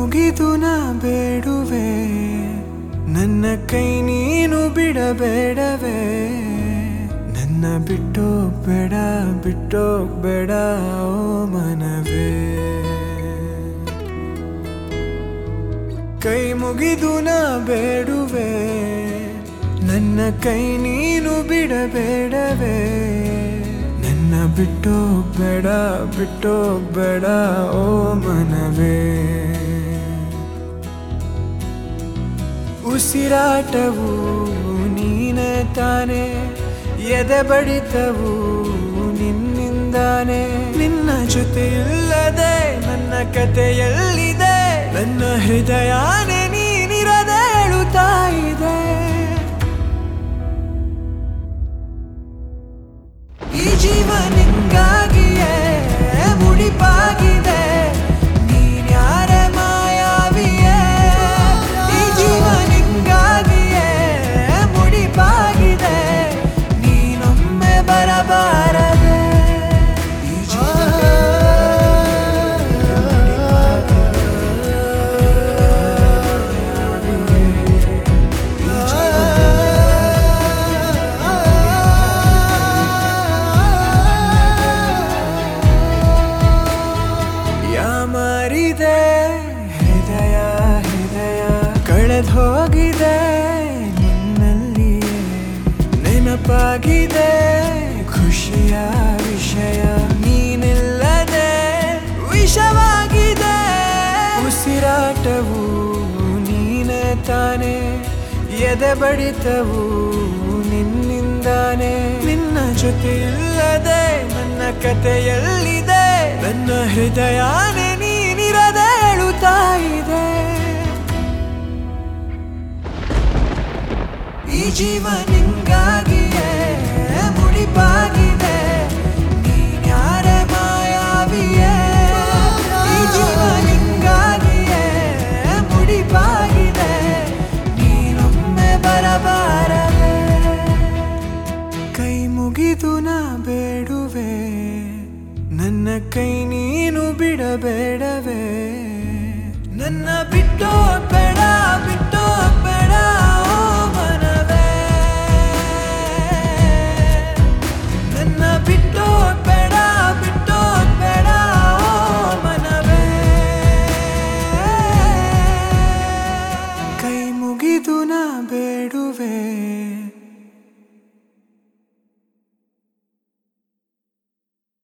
ಮುಗಿದು ನಾ ಬೇಡುವೆ ನನ್ನ ಕೈ ನೀನು ಬಿಡಬೇಡವೇ ನನ್ನ ಬಿಟ್ಟೋಗ್ಬೇಡ ಬಿಟ್ಟೋಗ್ಬೇಡ ಓ ಮನವೇ ಕೈ ಮುಗಿದು ನಾ ಬೇಡುವೆ ನನ್ನ ಕೈ ನೀನು ಬಿಡಬೇಡವೇ ನನ್ನ ಬಿಟ್ಟೋಗ್ಬೇಡ ಬಿಟ್ಟೋಗ್ಬೇಡ ಓ ಮನವೇ ಉಸಿರಾಟವು ನೀನೇ ತಾನೆ ಎದೆ ಬಡಿತವು ನಿನ್ನಿಂದಾನೆ ನಿನ್ನ ಜೊತೆ ಇಲ್ಲದೆ ನನ್ನ ಕಥೆಯಲ್ಲಿದೆ ನನ್ನ ಹೃದಯನೇ ನೀನಿರದೆ ಹೇಳುತ್ತಾ ಇದೆ ಈ ಜೀವ ನಿಂಗಾಗಿಯೇ ಮುಡಿಪಾಗಿದೆ ನೀನ್ಯಾರ ಮಾಯಾವಿಯೇ ಈ ಜೀವ ನಿಂಗಾಗಿಯೇ ಮುಡಿಪಾಗಿದೆ ನೀನೊಮ್ಮೆ ಬರಬಾರದೆ ಈ ಯಾಮಾರಿದೆ ಹೃದಯ ಹೃದಯ ಕಳೆದು ಹೋಗಿದೆ ನಿನ್ನಲ್ಲಿಯೇ ನೆನಪಾಗಿದೆ ಖುಷಿಯ ವಿಷಯ ನೀನಿಲ್ಲದೆ ವಿಷವಾಗಿದೆ ಉಸಿರಾಟವು ನೀನೇ ತಾನೆ ಎದೆ ಬಡಿತವು ನಿನ್ನಿಂದಾನೆ ನಿನ್ನ ಜೊತೆ ಇಲ್ಲದೆ ನನ್ನ ಕಥೆಯಲ್ಲಿದೆ ನನ್ನ ಹೃದಯನೇ ನೀನಿರದೆ ಹೇಳುತ್ತಾ ಇದೆ ಈ ಜೀವ ನಿಂಗಾಗಿಯೇ ಮುಡಿಪಾಗಿದೆ ನೀನ್ಯಾರ ಮಾಯಾವಿಯೇ ಈ ಜೀವ ನಿಂಗಾಗಿಯೇ ಮುಡಿಪಾಗಿದೆ ನೀನೊಮ್ಮೆ ಬರಬಾರದೆ ಕೈ ಮುಗಿದು ನಾ ಬೇಡುವೆ ನನ್ನ ಕೈ ನೀನು ಬಿಡಬೇಡವೇ ನನ್ನ ಬಿಟ್ಟು